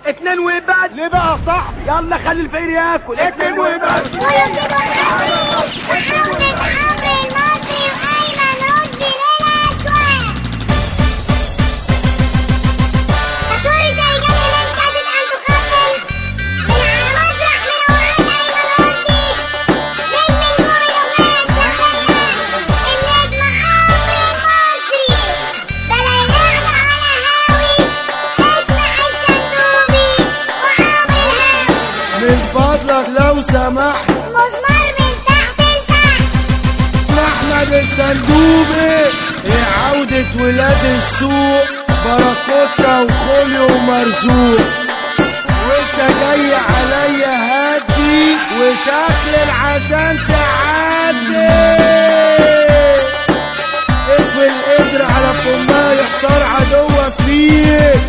اتنين وبس ليه بقى يا صاحبي يلا خلي الفقير ياكل اتنين وبس قولوا كده حبيبي وعودة عمرو المصري وأيمن رشدي للأسواق فاتوري زي جميل انكادت أن تقبل من على مسرح من أوقات أيمن رشدي نجم نجوم الأغنية الشعبية النجم عمرو المصري بلا يلعب على هاوي اسمع السندوبي وعمرو الهاوي من فضلك لو سمحت مزمار من تحت لتحت احمد الصندوبي ايه عودة ولاد السوق باراكوتا وخوليو ومرزوق وانت جاي عليا هدي وشكل عشان تعدي اقفل قدر على فمها يحتار عدوك فيك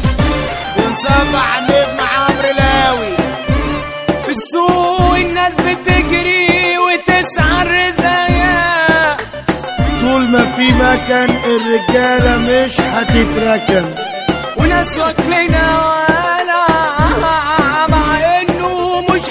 ونسبح نجم عمرو لاوي في السوق الناس بتجري وتسعى الرزايا طول ما في مكان الرجالة مش هتتركن وناس واكلنا ولا مع انه مش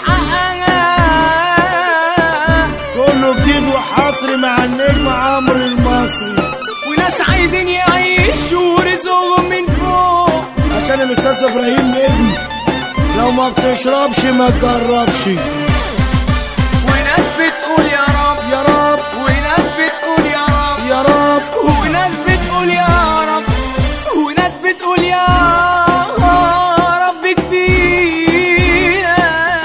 حقها كله جديد وحصري مع النجم عمرو المصري وناس عايزين يعيشوا رزقهم من فوق عشان الاستاذ ابراهيم نجم لو ما بتشربش ما تجربش وناس بتقول يا رب يا رب وناس بتقول يا رب يا رب وناس بتقول يا رب وناس بتقول يا رب كفينا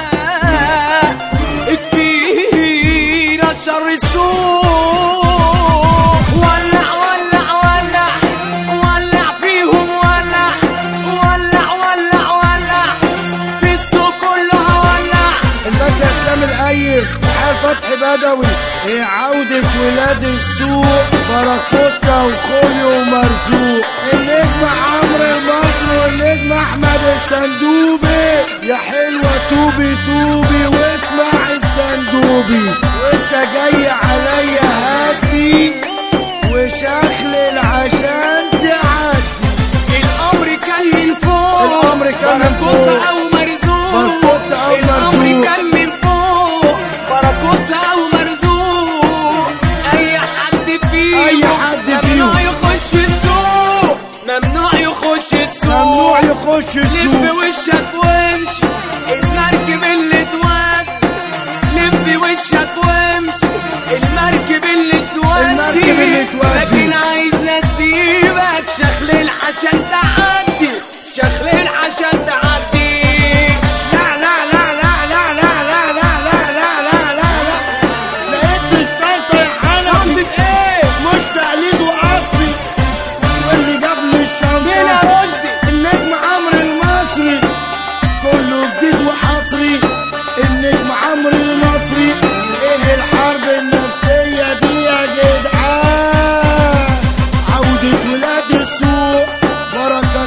كفينا شر السوق ولع ولع ولع ولع فيهم ولع ولع ولع ولع في السوق كلها ولع الباشا اسلام الايب حال فتحي بدوي ايه عودة ولاد السوق باراكوتا وخوليو ومرزوق النجم عمرو المصري والنجم احمد الصندوبي يا حلوة توبي توبي واسمع الصندوبي وانت جاي عليا هدي وشخلل عشان تعدي الامر كان من فوق الأمر كان من فوق. باراكوتا او مرزوق باراكوتا أو الامر مرزوق. كان من فوق باراكوتا او مرزوق اي حد فيهم أي حد ممنوع فيهم. يخش السوق ممنوع يخش السوق ممنوع يخش لف السوق وشك وامشي المركب اللي تواد لف وشك وامشي المركب اللي تودي المركب اللي تودي. لكن عايز نسيبك شخلل عشان تعدي شخلل عشان تعدي لا لا لا لا لا لا لا لا لا لا لا لا لا لقيت الشنطة يا حنفي شنطة ايه؟ مش تقليد واصلي واللي جاب لي بلا الشنطة رشدي النجم عمرو المصري كله جديد وحصري النجم عمرو المصري ايه الحرب النفسية دي يا جدعان عودة ولاد السوق بركة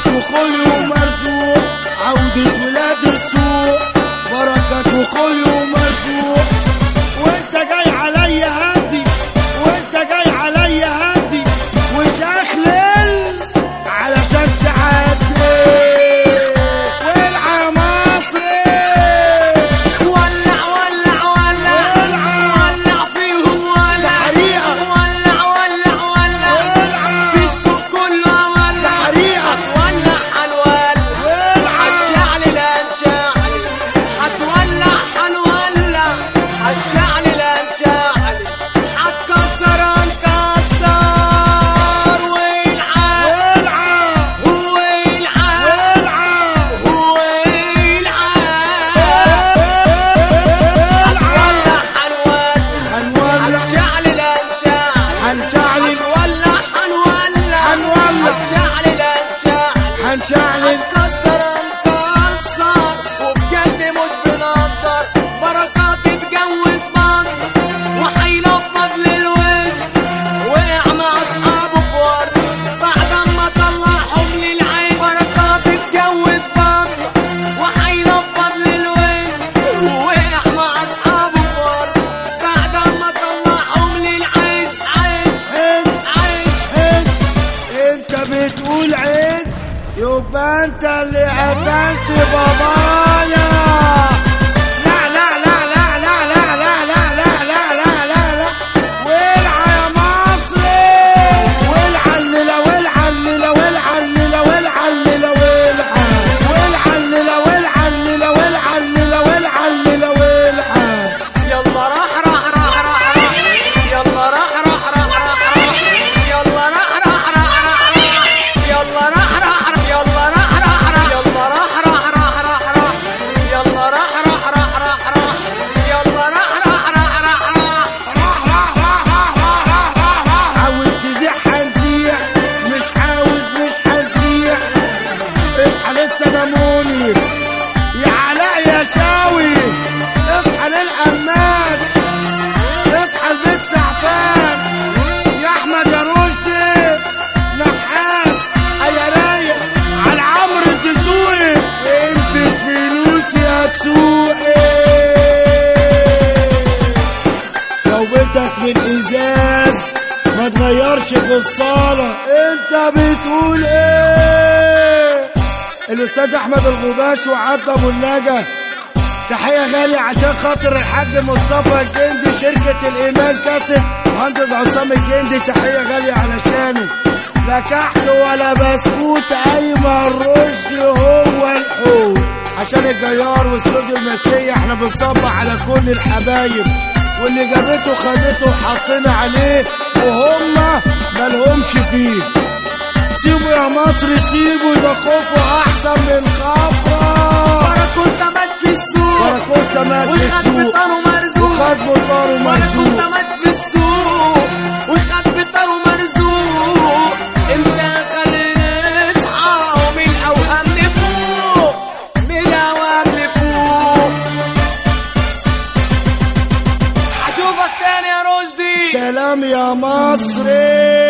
بيغيرش في الصالة انت بتقول ايه الاستاذ احمد الغباش وعبد ابو النجا تحية غالية عشان خاطر الحاج مصطفى الجندي شركة الإيمان كاسب مهندس عصام الجندي تحية غالية علشانه لا كحك ولا بسكوت أيمن رشدي هو الحوت عشان الجيار والسود المسيح احنا بنصبح على كل الحبايب واللي جابته خدته وحطينا عليه وهم ملهمش فيه سيبوا يا مصر سيبوا ده خوفه أحسن من خبره باراكوتا مات في السوق باراكوتا مات في وخد السوق. بطاره مرزوق وخد بطاره مرزوق. باراكوتا مات في السوق وخد بطاره مرزوق امتى خلينا نصحى ومن الاوهام نفوق من الاوهام نفوق اشوفك تاني يا رشدي سلام يا مصري